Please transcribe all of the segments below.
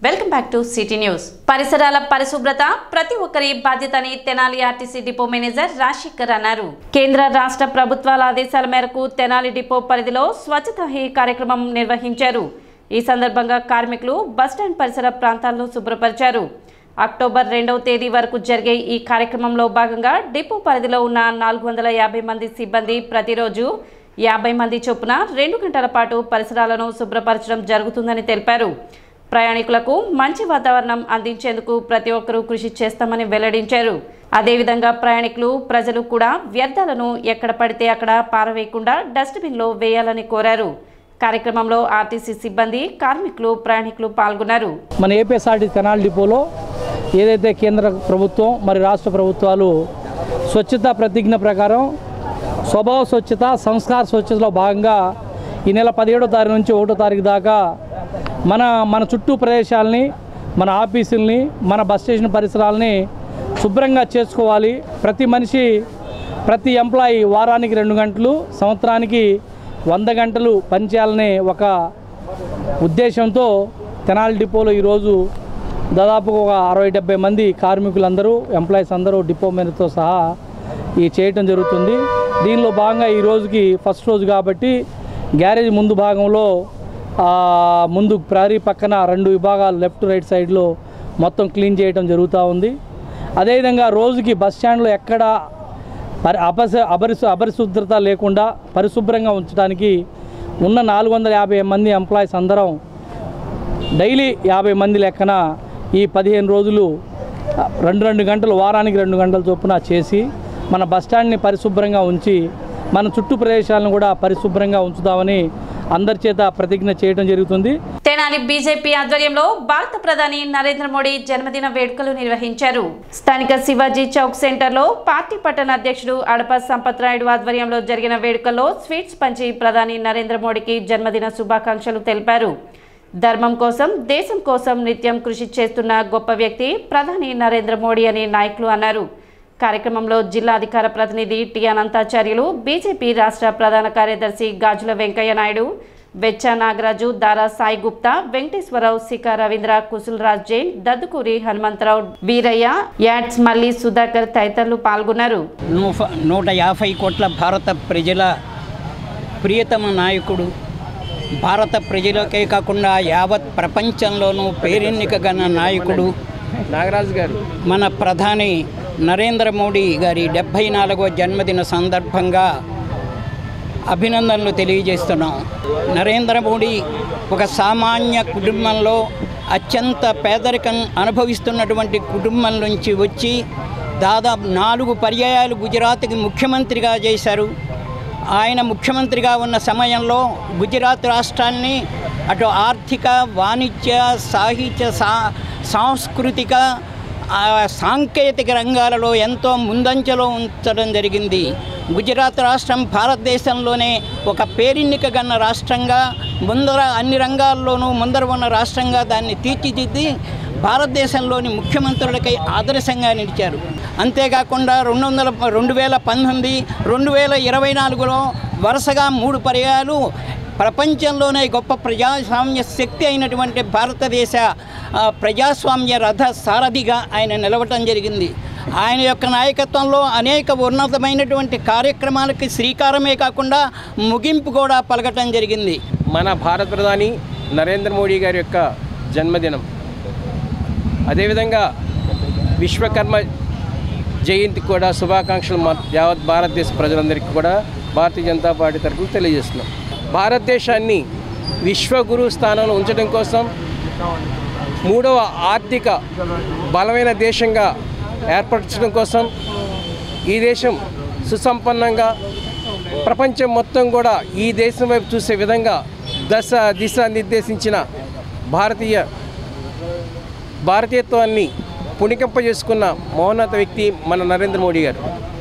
welcome back to city news పరిసరాల పరిశుభ్రత ప్రతి ఒక్కరి బాధ్యతని Tenali RTC depot manager Rajasekhar అన్నారు కేంద్ర రాష్ట్ర ప్రభుత్వాల ఆదేశాల మేరకు తెనాలి డిపో పరిధిలో స్వచ్ఛత హీ కార్యక్రమం నిర్వహించారు ఈ సందర్భంగా కార్మికులు బస్టాండ్ పరిసర ప్రాంతాలను శుభ్రపరిచారు అక్టోబర్ రెండవ తేదీ వరకు జరిగే ఈ కార్యక్రమంలో భాగంగా డిపో పరిధిలో ఉన్న నాలుగు వందల యాభై మంది సిబ్బంది ప్రతిరోజు యాభై మంది చొప్పున రెండు గంటల పాటు పరిసరాలను శుభ్రపరచడం జరుగుతుందని తెలిపారు ప్రయాణికులకు మంచి వాతావరణం అందించేందుకు ప్రతి ఒక్కరూ కృషి చేస్తామని వెల్లడించారు అదేవిధంగా ప్రయాణికులు ప్రజలు కూడా వ్యర్థాలను ఎక్కడ పడితే అక్కడ పారవేయకుండా డస్ట్బిన్లో వేయాలని కోరారు కార్యక్రమంలో ఆర్టీసీ సిబ్బంది కార్మికులు ప్రయాణికులు పాల్గొన్నారు మన ఏపీఎస్ఆర్టీ తెనాలి డిపోలో ఏదైతే కేంద్ర ప్రభుత్వం మరి రాష్ట్ర ప్రభుత్వాలు స్వచ్ఛత ప్రతిజ్ఞ ప్రకారం స్వభావ స్వచ్ఛత సంస్కార స్వచ్ఛతలో భాగంగా ఈ నెల పదిహేడో తారీఖు నుంచి ఒకటో తారీఖు దాకా మన మన చుట్టూ ప్రదేశాలని మన ఆఫీసుల్ని మన బస్ స్టేషన్ పరిసరాలని శుభ్రంగా చేసుకోవాలి ప్రతి మనిషి ప్రతి ఎంప్లాయీ వారానికి రెండు గంటలు సంవత్సరానికి వంద గంటలు పనిచేయాలనే ఒక ఉద్దేశంతో తెనాలి డిపోలో ఈరోజు దాదాపు ఒక అరవై డెబ్బై మంది కార్మికులందరూ ఎంప్లాయీస్ అందరూ డిపో మేనేజర్తో సహా ఈ చేయటం జరుగుతుంది దీనిలో భాగంగా ఈ రోజుకి ఫస్ట్ రోజు కాబట్టి గ్యారేజ్ ముందు భాగంలో ఆ, ముందు ప్రహరీ పక్కన రెండు విభాగాలు లెఫ్ట్ రైట్ సైడ్లో మొత్తం క్లీన్ చేయడం జరుగుతూ ఉంది అదేవిధంగా రోజుకి బస్ స్టాండ్లో ఎక్కడ పరి అపస అపరిశు అపరిశుభ్రత లేకుండా పరిశుభ్రంగా ఉంచడానికి ఉన్న నాలుగు వందల యాభై మంది ఎంప్లాయీస్ అందరం డైలీ యాభై మంది లెక్కన ఈ పదిహేను రోజులు ఆ, రెండు రెండు గంటలు వారానికి రెండు గంటల చొప్పున చేసి మన బస్టాండ్ని పరిశుభ్రంగా ఉంచి మన చుట్టూ ప్రదేశాలను కూడా పరిశుభ్రంగా ఉంచుదామని అందరి చేత ప్రతిజ్ఞ చేయడం జరుగుతుంది తెనాలి బీజేపీ ఆధ్వర్యంలో భారత ప్రధాని నరేంద్ర మోడీ జన్మదిన వేడుకలు నిర్వహించారు స్థానిక శివాజీ చౌక్ సెంటర్లో పార్టీ పట్టణ అధ్యక్షుడు అడప సంపత్ రాయుడు ఆధ్వర్యంలో జరిగిన వేడుకల్లో స్వీట్స్ పంచి ప్రధాని నరేంద్ర మోడీకి జన్మదిన శుభాకాంక్షలు తెలిపారు ధర్మం కోసం దేశం కోసం నిత్యం కృషి చేస్తున్న గొప్ప వ్యక్తి ప్రధాని నరేంద్ర మోడీ అని నాయకులు అన్నారు కార్యక్రమంలో జిల్లా అధికార ప్రతినిధి టి అనంతాచార్యులు బీజేపీ రాష్ట్ర ప్రధాన కార్యదర్శి గాజుల వెంకయ్య నాయుడు వెచ్చ నాగరాజు దారా సాయి గుప్తా వెంకటేశ్వరరావు సికా రవీంద్ర కుసులరాజ్ జైన్ దద్దుకూరి హనుమంతరావు వీరయ్య యాడ్స్ మల్లి సుధాకర్ తదితరులు పాల్గొన్నారు నూఫ నూట యాభై కోట్ల భారత ప్రజల ప్రియతమ నాయకుడు భారత ప్రజలకే కాకుండా యావత్ ప్రపంచంలోనూ పేరెన్నికగల నాయకుడు నాగరాజు గారు మన ప్రధాని నరేంద్ర మోడీ గారి డెబ్భై నాలుగవ జన్మదిన సందర్భంగా అభినందనలు తెలియజేస్తున్నాం నరేంద్ర మోడీ ఒక సామాన్య కుటుంబంలో అత్యంత పేదరికం అనుభవిస్తున్నటువంటి కుటుంబం నుంచి వచ్చి దాదాపు నాలుగు పర్యాయాలు గుజరాత్కి ముఖ్యమంత్రిగా చేశారు ఆయన ముఖ్యమంత్రిగా ఉన్న సమయంలో గుజరాత్ రాష్ట్రాన్ని అటు ఆర్థిక వాణిజ్య సాహిత్య సా సాంస్కృతిక ఆ, సాంకేతిక రంగాలలో ఎంతో ముందంజలో ఉంచడం జరిగింది గుజరాత్ రాష్ట్రం భారతదేశంలోనే ఒక పేరెన్నిక గన్న రాష్ట్రంగా ముందర అన్ని రంగాల్లోనూ ముందర ఉన్న రాష్ట్రంగా దాన్ని తీర్చిదిద్ది భారతదేశంలోని ముఖ్యమంత్రులకై ఆదర్శంగా నిలిచారు అంతేకాకుండా రెండు వందల రెండు వేల పంతొమ్మిది రెండు వేల ఇరవై నాలుగులో వరుసగా మూడు పర్యాలు ప్రపంచంలోనే గొప్ప ప్రజాస్వామ్య శక్తి అయినటువంటి భారతదేశ ఆ, ప్రజాస్వామ్య రథ సారథిగా ఆయన నిలవటం జరిగింది ఆయన యొక్క నాయకత్వంలో అనేక ఉన్నతమైనటువంటి కార్యక్రమాలకి శ్రీకారమే కాకుండా ముగింపు కూడా పలకటం జరిగింది మన భారత ప్రధాని నరేంద్ర మోడీ గారి యొక్క జన్మదినం అదేవిధంగా విశ్వకర్మ జయంతికి కూడా శుభాకాంక్షలు మా యావత్ భారతదేశ ప్రజలందరికీ కూడా భారతీయ జనతా పార్టీ తరఫున తెలియజేస్తున్నాం భారతదేశాన్ని విశ్వగురు స్థానంలో ఉంచడం కోసం మూడవ ఆర్థిక బలమైన దేశంగా ఏర్పరచడం కోసం ఈ దేశం సుసంపన్నంగా ప్రపంచం మొత్తం కూడా ఈ దేశం వైపు చూసే విధంగా దశ దిశ నిర్దేశించిన భారతీయ భారతీయత్వాన్ని పుణికింపజేసుకున్న మహోన్నత వ్యక్తి మన నరేంద్ర మోడీ గారు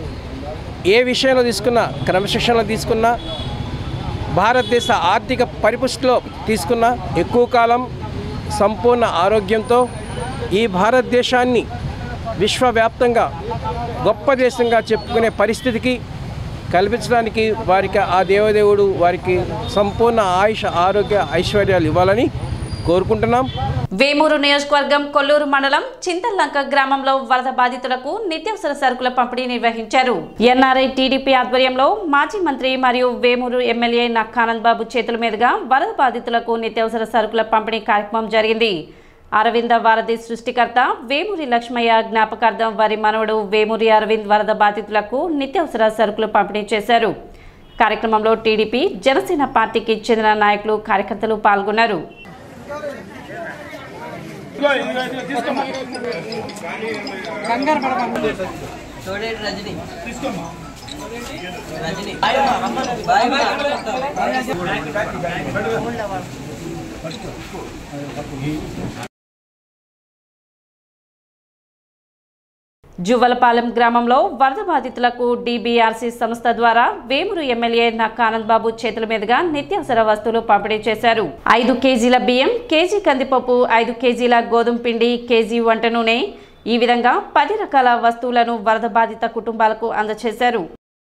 ఏ విషయంలో తీసుకున్నా క్రమశిక్షణలో తీసుకున్నా భారతదేశ ఆర్థిక పరిపుష్టిలో తీసుకున్న ఎక్కువ కాలం సంపూర్ణ ఆరోగ్యంతో ఈ భారతదేశాన్ని విశ్వవ్యాప్తంగా గొప్ప దేశంగా చెప్పుకునే పరిస్థితికి కల్పించడానికి వారికి ఆ దేవదేవుడు వారికి సంపూర్ణ ఆయుష ఆరోగ్య ఐశ్వర్యాలు ఇవ్వాలని కోరుకుంటున్నాం వేమూరు నియోజకవర్గం కొల్లూరు మండలం చింతల్లంక గ్రామంలో వరద బాధితులకు నిత్యావసర సరుకుల పంపిణీ నిర్వహించారు ఎన్ఆర్ఐ టీడీపీ ఆధ్వర్యంలో మాజీ మంత్రి మరియు వేమూరు ఎమ్మెల్యే నక్కానంద్ బాబు చేతుల మీదుగా వరద బాధితులకు నిత్యావసర సరుకుల పంపిణీ కార్యక్రమం జరిగింది అరవింద వారధి సృష్టికర్త వేమూరి లక్ష్మయ్య జ్ఞాపకార్థం వారి మనవడు వేమూరి అరవింద్ వరద బాధితులకు నిత్యావసర సరుకులు పంపిణీ చేశారు కార్యక్రమంలో టీడీపీ జనసేన పార్టీకి చెందిన నాయకులు కార్యకర్తలు పాల్గొన్నారు జువ్వలపాలెం గ్రామంలో వరద బాధితులకు డీబీఆర్సీ సంస్థ ద్వారా వేమూరు ఎమ్మెల్యే నక్కానంద్ బాబు చేతుల మీదుగా నిత్యావసర వస్తువులు పంపిణీ చేశారు ఐదు కేజీల బియ్యం కేజీ కందిపప్పు ఐదు కేజీల గోధుమ పిండి కేజీ వంట నూనె ఈ విధంగా పది రకాల వస్తువులను వరద బాధిత కుటుంబాలకు అందజేశారు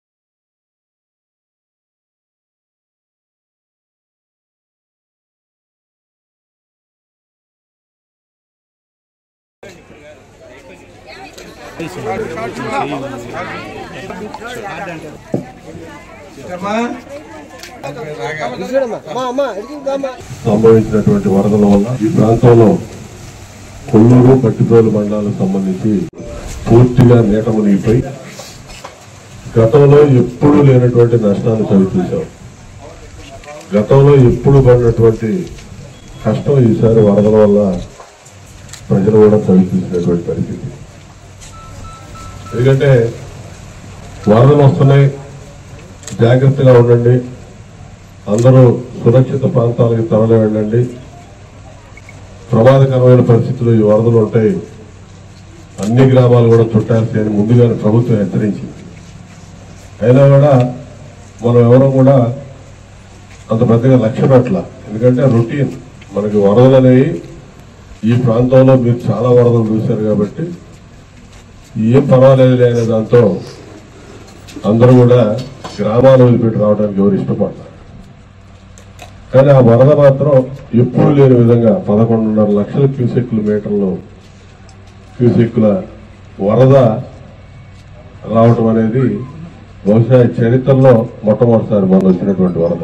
సంభవించినటువంటి వరదల వల్ల ఈ ప్రాంతంలో కొల్లూరు కట్టిప్రోలు మండలాలకు సంబంధించి పూర్తిగా నీట మునిగిపోయి గతంలో ఎప్పుడూ లేనటువంటి నష్టాన్ని చవి చూశాం గతంలో ఎప్పుడు పడినటువంటి కష్టం ఈసారి వరదల వల్ల ప్రజలు కూడా చవి చూసినటువంటి పరిస్థితి ఎందుకంటే వరదలు వస్తున్నాయి జాగ్రత్తగా ఉండండి అందరూ సురక్షిత ప్రాంతాలకు తరలి వెళ్ళండి ప్రమాదకరమైన పరిస్థితులు ఈ వరదలు ఉంటాయి అన్ని గ్రామాలు కూడా చుట్టాల్సి అని ముందుగానే ప్రభుత్వం హెచ్చరించింది అయినా కూడా మనం ఎవరూ కూడా అంత పెద్దగా లక్ష్య పెట్టాల ఎందుకంటే రొటీన్ మనకి వరదలు అనేవి ఈ ప్రాంతంలో మీరు చాలా వరదలు చూశారు కాబట్టి ఏం పర్వాలేదు అనే దాంతో అందరూ కూడా గ్రామాలు వదిలిపెట్టి రావడానికి ఎవరు ఇష్టపడతారు కానీ ఆ వరద మాత్రం ఎప్పుడు లేని విధంగా పదకొండున్నర లక్షల క్యూసెక్ల మీటర్లు క్యూసెక్ల వరద రావటం అనేది బహుశా ఈ చరిత్రలో మొట్టమొదటిసారి మనం వచ్చినటువంటి వరద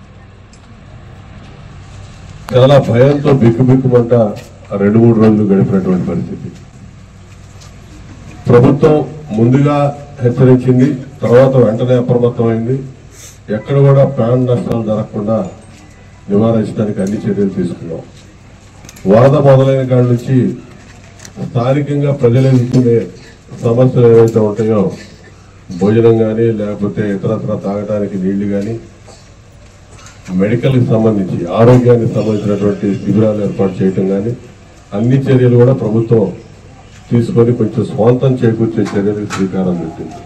చాలా భయంతో బిక్కుబిక్కుమంట ఆ రెండు మూడు రోజులు గడిపినటువంటి పరిస్థితి ప్రభుత్వం ముందుగా హెచ్చరించింది తర్వాత వెంటనే అప్రమత్తమైంది ఎక్కడ కూడా ప్రాణ నష్టాలు జరగకుండా నివారించడానికి అన్ని చర్యలు తీసుకున్నాం వరద మొదలైన కాడి నుంచి స్థానికంగా ప్రజలు ఎదుర్కొనే సమస్యలు ఏవైతే ఉంటాయో భోజనం కానీ లేకపోతే ఇతరత్ర తాగడానికి నీళ్లు కానీ మెడికల్కి సంబంధించి ఆరోగ్యానికి సంబంధించినటువంటి శిబిరాలు ఏర్పాటు చేయటం కానీ అన్ని చర్యలు కూడా ప్రభుత్వం తీసుకొని కొంచెం స్వాంతం చేకూర్చే చర్యలకు శ్రీకారం చుట్టింది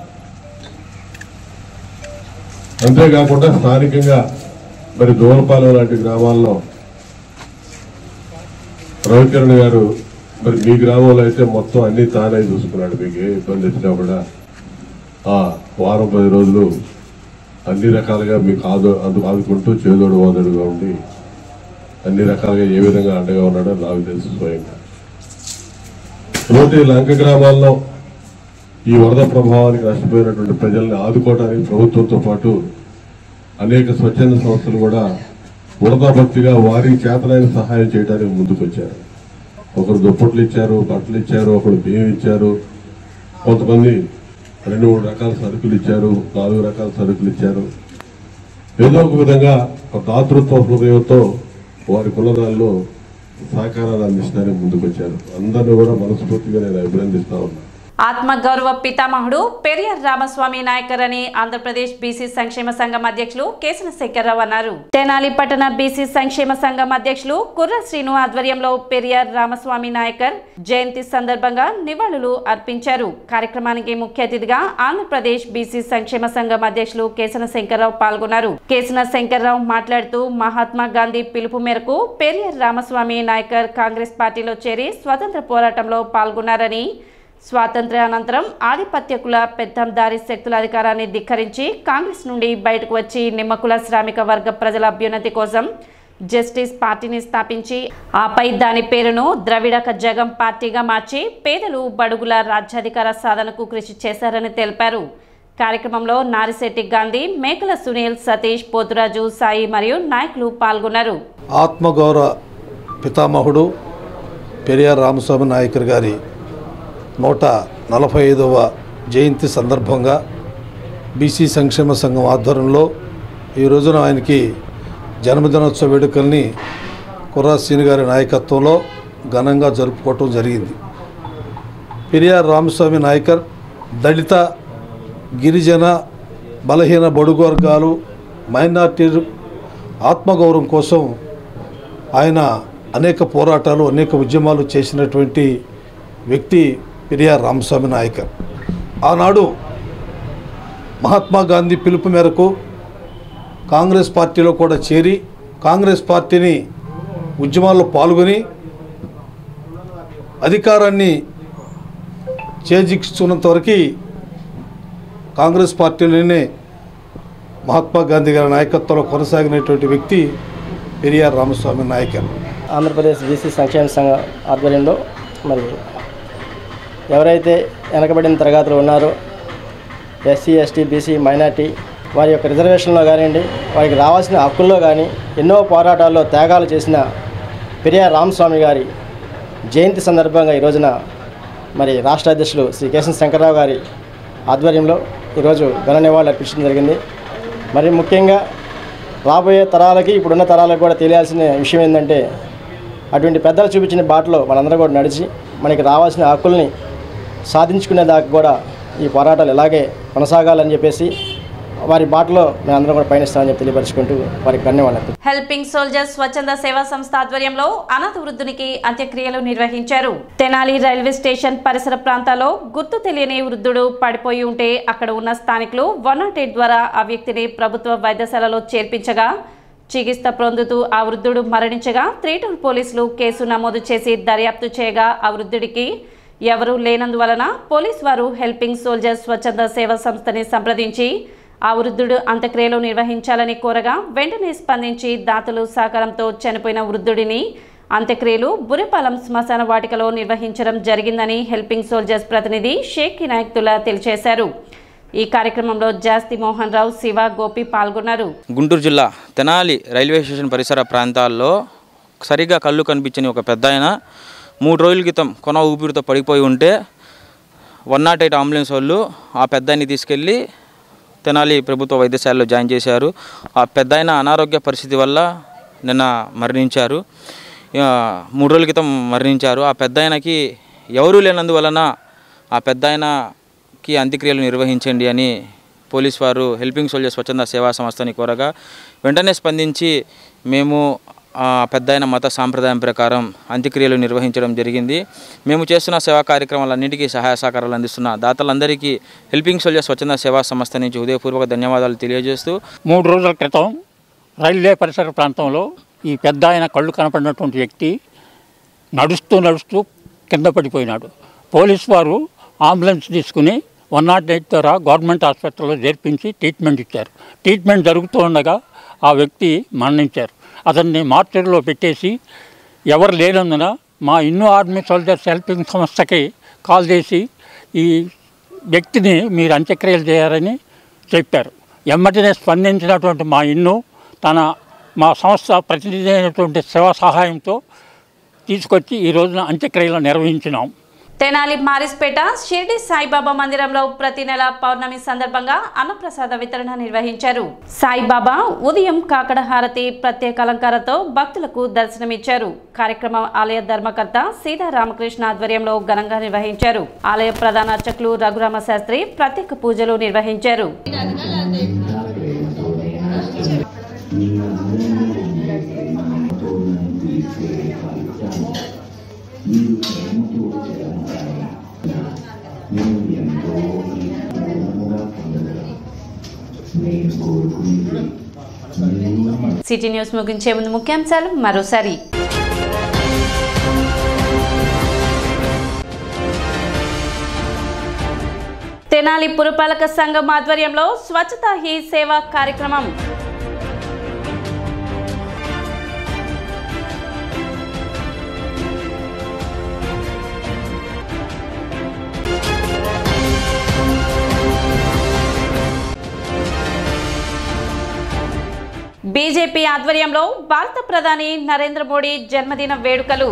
అంతేకాకుండా స్థానికంగా మరి దూరపాలెం లాంటి గ్రామాల్లో రవికిరణ్ గారు మరి మీ గ్రామంలో అయితే మొత్తం అన్ని తానే చూసుకున్నాడు మీకు ఏ ఇబ్బంది వచ్చినా కూడా ఆ వారం పది రోజులు అన్ని రకాలుగా మీకు ఆదు అందు ఆదుకుంటూ చేదోడు వాదోడుగా ఉండి అన్ని రకాలుగా ఏ విధంగా అండగా ఉన్నాడో నాకు తెలుసు స్వయంగా ఈరోజు ఈ లంక గ్రామాల్లో ఈ వరద ప్రభావానికి నష్టపోయినటువంటి ప్రజల్ని ఆదుకోవడానికి ప్రభుత్వంతో పాటు అనేక స్వచ్ఛంద సంస్థలు కూడా వరదాభక్తిగా వారికి చేతనైన సహాయం చేయడానికి ముందుకొచ్చారు ఒకరు దుప్పట్లు ఇచ్చారు బట్టలు ఇచ్చారు ఒకరు బియ్యం ఇచ్చారు కొంతమంది రెండు మూడు రకాల సరుకులు ఇచ్చారు నాలుగు రకాల సరుకులు ఇచ్చారు ఏదో ఒక విధంగా ఒక దాతృత్వ హృదయంతో వారి కులదాల్లో సహకారాలు అందించడానికి ముందుకొచ్చారు అందరినీ కూడా మనస్ఫూర్తిగా నేను అభినందిస్తా ఉన్నాను ఆత్మగౌరవ పితామహుడు పెరియార్ రామస్వామి నాయకర్ అని ఆంధ్రప్రదేశ్ బీసీ సంక్షేమ సంఘం అధ్యక్షులు కేసన శేఖర్రావు అన్నారు తెనాలి పట్టణ బీసీ సంక్షేమ సంఘం అధ్యక్షులు కుర్ర శ్రీను ఆధ్వర్యంలో పెరియార్ రామస్వామి నాయకర్ జయంతి సందర్భంగా నివాళులు అర్పించారు కార్యక్రమానికి ముఖ్య అతిథిగా ఆంధ్రప్రదేశ్ బీసీ సంక్షేమ సంఘం అధ్యక్షులు కేసన శంకర్రావు పాల్గొన్నారు కేసన శంకర్రావు మాట్లాడుతూ మహాత్మా గాంధీ పిలుపు మేరకు పెరియార్ రామస్వామి నాయకర్ కాంగ్రెస్ పార్టీలో చేరి స్వతంత్ర పోరాటంలో పాల్గొన్నారని స్వాతంత్ర్య అనంతరం ఆధిపత్య కుల పెత్తందారి శక్తుల అధికారాన్ని ధిక్కరించి కాంగ్రెస్ నుండి బయటకు వచ్చి నిమ్మకుల శ్రామిక వర్గ ప్రజల అభ్యున్నతి కోసం జస్టిస్ పార్టీని స్థాపించి ఆపై దాని పేరును ద్రవిడక జగం పార్టీగా మార్చి పేదలు బడుగుల రాజ్యాధికార సాధనకు కృషి చేశారని తెలిపారు కార్యక్రమంలో నారిశెట్టి గాంధీ మేకల సునీల్ సతీష్ పోతురాజు సాయి మరియు నాయకులు పాల్గొన్నారు ఆత్మగౌరవ పితామహుడు పెరియార్ రామస్వామి నాయకర్ గారి నూట నలభై ఐదవ జయంతి సందర్భంగా బీసీ సంక్షేమ సంఘం ఆధ్వర్యంలో ఈ రోజున ఆయనకి జన్మదినోత్సవ వేడుకల్ని కుర్రా సీని గారి నాయకత్వంలో ఘనంగా జరుపుకోవటం జరిగింది పెరియార్ రామస్వామి నాయకర్ దళిత గిరిజన బలహీన బడుగు వర్గాలు మైనార్టీ ఆత్మగౌరవం కోసం ఆయన అనేక పోరాటాలు అనేక ఉద్యమాలు చేసినటువంటి వ్యక్తి పెరియార్ రామస్వామి నాయకర్ ఆనాడు మహాత్మా గాంధీ పిలుపు మేరకు కాంగ్రెస్ పార్టీలో కూడా చేరి కాంగ్రెస్ పార్టీని ఉద్యమాల్లో పాల్గొని అధికారాన్ని చేజిక్స్తున్నంత వరకు కాంగ్రెస్ పార్టీలోనే మహాత్మా గాంధీ గారి నాయకత్వంలో కొనసాగినటువంటి వ్యక్తి పెరియార్ రామస్వామి నాయకర్ ఆంధ్రప్రదేశ్ బీసీ సంక్షేమ సంఘం ఆధ్వర్యంలో మరి ఎవరైతే వెనకబడిన తరగతులు ఉన్నారో ఎస్సీ ఎస్టీ బీసీ మైనార్టీ వారి యొక్క రిజర్వేషన్లో కానివ్వండి వారికి రావాల్సిన హక్కుల్లో కానీ ఎన్నో పోరాటాల్లో త్యాగాలు చేసిన పెరియార్ రామస్వామి గారి జయంతి సందర్భంగా ఈ రోజున మరి రాష్ట్ర అధ్యక్షులు శ్రీ కేశవ శంకర్రావు గారి ఆధ్వర్యంలో ఈరోజు ఘన నివాళులు అర్పించడం జరిగింది మరి ముఖ్యంగా రాబోయే తరాలకి ఇప్పుడున్న తరాలకు కూడా తెలియాల్సిన విషయం ఏంటంటే అటువంటి పెద్దలు చూపించిన బాటలో మనందరం కూడా నడిచి మనకి రావాల్సిన హక్కుల్ని సాధించుకునే దాకా కూడా ఈ పోరాటాలు ఇలాగే కొనసాగాలని చెప్పేసి వారి బాటలో మేమందరం కూడా పయనిస్తామని చెప్పి తెలియపరుచుకుంటూ వారికి ధన్యవాదాలు హెల్పింగ్ సోల్జర్స్ స్వచ్ఛంద సేవా సంస్థ ఆధ్వర్యంలో అనాథ వృద్ధునికి అంత్యక్రియలు నిర్వహించారు తెనాలి రైల్వే స్టేషన్ పరిసర ప్రాంతాల్లో గుర్తు తెలియని వృద్ధుడు పడిపోయి ఉంటే అక్కడ ఉన్న స్థానికులు వన్ నాట్ ఎయిట్ ద్వారా ఆ వ్యక్తిని ప్రభుత్వ వైద్యశాలలో చేర్పించగా చికిత్స పొందుతూ ఆ వృద్ధుడు మరణించగా త్రీ టౌన్ పోలీసులు కేసు నమోదు చేసి దర్యాప్తు చేయగా ఆ వృద్ధుడికి ఎవరూ లేనందువలన పోలీస్ వారు హెల్పింగ్ సోల్జర్స్ స్వచ్ఛంద సేవా సంస్థని సంప్రదించి ఆ వృద్ధుడు అంత్యక్రియలు నిర్వహించాలని కోరగా వెంటనే స్పందించి దాతలు సహకారంతో చనిపోయిన వృద్ధుడిని అంత్యక్రియలు బురిపాలెం శ్మశాన వాటికలో నిర్వహించడం జరిగిందని హెల్పింగ్ సోల్జర్స్ ప్రతినిధి షేక్ నాయక్తులా తెలియజేశారు ఈ కార్యక్రమంలో జాస్తి మోహన్ రావు శివ గోపి పాల్గొన్నారు గుంటూరు జిల్లా తెనాలి రైల్వే స్టేషన్ పరిసర ప్రాంతాల్లో సరిగా కళ్ళు కనిపించని ఒక పెద్ద ఆయన మూడు రోజుల క్రితం కొన ఊపిరితో పడిపోయి ఉంటే వన్ నాట్ ఎయిట్ అంబులెన్స్ వాళ్ళు ఆ పెద్దాన్ని తీసుకెళ్ళి తెనాలి ప్రభుత్వ వైద్యశాలలో జాయిన్ చేశారు ఆ పెద్ద అనారోగ్య పరిస్థితి వల్ల నిన్న మరణించారు ఆ, మూడు రోజుల క్రితం మరణించారు ఆ పెద్ద ఆయనకి ఎవరూ లేనందువలన ఆ పెద్ద ఆయనకి అంత్యక్రియలు నిర్వహించండి అని పోలీస్ వారు హెల్పింగ్ సోల్జర్ స్వచ్ఛంద సేవా సంస్థని కోరగా వెంటనే స్పందించి మేము ఆ పెద్ద ఆయన మత సాంప్రదాయం ప్రకారం అంత్యక్రియలు నిర్వహించడం జరిగింది మేము చేస్తున్న సేవా కార్యక్రమాలన్నింటికీ సహాయ సహకారాలు అందిస్తున్న దాతలందరికీ హెల్పింగ్ సోల్జర్ స్వచ్ఛంద సేవా సంస్థ నుంచి హృదయపూర్వక ధన్యవాదాలు తెలియజేస్తూ మూడు రోజుల క్రితం రైల్వే పరిసర ప్రాంతంలో ఈ పెద్ద ఆయన కళ్ళు కనపడినటువంటి వ్యక్తి నడుస్తూ నడుస్తూ కింద పడిపోయినాడు పోలీస్ వారు అంబులెన్స్ తీసుకుని వన్ నాట్ ఎయిట్ ద్వారా గవర్నమెంట్ హాస్పిటల్లో చేర్పించి ట్రీట్మెంట్ ఇచ్చారు ట్రీట్మెంట్ జరుగుతూ ఉండగా ఆ వ్యక్తి మరణించారు అతన్ని మార్చర్లో పెట్టేసి ఎవరు లేనందున మా ఇన్ను ఆర్మీ సోల్జర్స్ హెల్పింగ్ సంస్థకి కాల్ చేసి ఈ వ్యక్తిని మీరు అంత్యక్రియలు చేయాలని చెప్పారు ఎమ్మటనే స్పందించినటువంటి మా ఇన్ను తన మా సంస్థ ప్రతినిధి అయినటువంటి సేవా సహాయంతో తీసుకొచ్చి ఈ రోజున అంత్యక్రియలు నిర్వహించినాం తెనాలి మారిస్పేట షిర్డి సాయిబాబా మందిరంలో ప్రతి నెల పౌర్ణమి సందర్భంగా అన్నప్రసాద వితరణ నిర్వహించారు సాయిబాబా ఉదయం కాకడ హారతి ప్రత్యేక అలంకారంతో భక్తులకు దర్శనమిచ్చారు కార్యక్రమం ఆలయ ధర్మకర్త సీతారామకృష్ణ ఆధ్వర్యంలో ఘనంగా నిర్వహించారు ఆలయ ప్రధాన అర్చకులు రఘురామ శాస్త్రి ప్రత్యేక పూజలు నిర్వహించారు సిటీ న్యూస్ ముగించే ముందు ముఖ్యాంశాలు మరోసారి తెనాలి పురపాలక సంఘం ఆధ్వర్యంలో స్వచ్ఛతా హీ సేవా కార్యక్రమం బీజేపీ ఆధ్వర్యంలో భారత ప్రధాని నరేంద్ర మోడీ జన్మదిన వేడుకలు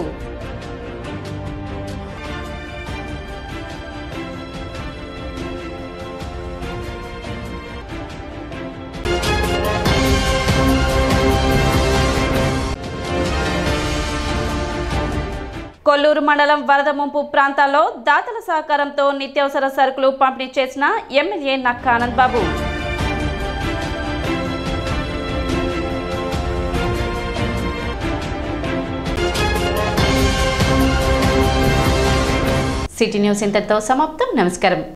కొల్లూరు మండలం వరద ముంపు ప్రాంతాల్లో దాతల సహకారంతో నిత్యావసర సరుకులు పంపిణీ చేసిన ఎమ్మెల్యే నక్క ఆనంద్ బాబు సిటీ న్యూస్ ఇంతటితో సమాప్తం నమస్కారం